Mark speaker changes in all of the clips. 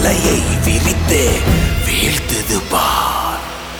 Speaker 1: வலையை விரித்து வீழ்த்துது பார்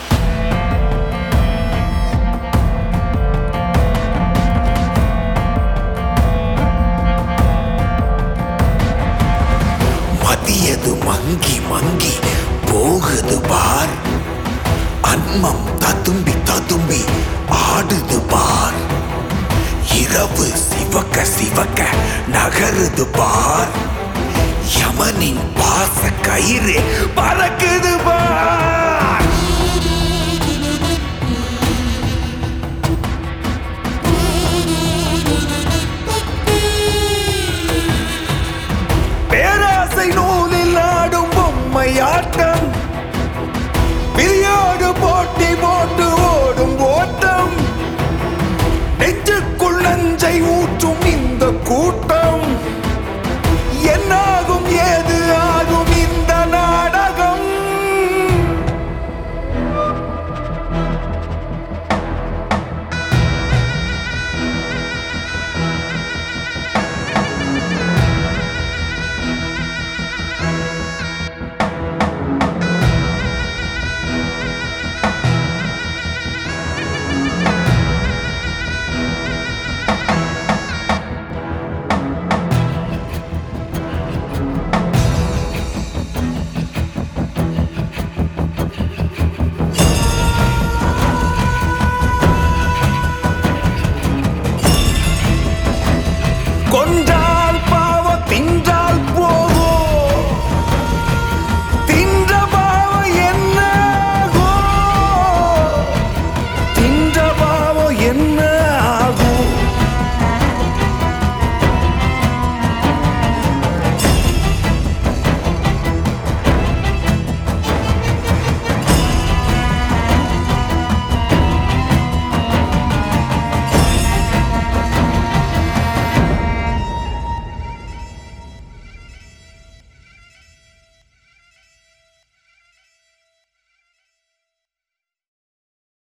Speaker 1: மதியது மங்கி மங்கி போகுது பார் அன்மம் ததும்பி ததும்பி ஆடுது பார் இரவு சிவக்க சிவக்க நகருது பார் யமனின் பாச கயிறு பறக்குது பார் பேராசை நூலில் ஆடும் பொம்மையாட்டம் பிரியோடு போட்டி போட்டு ஓடும் ஓட்டம் நெஞ்சுக்குள் நஞ்சை ஊற்றும்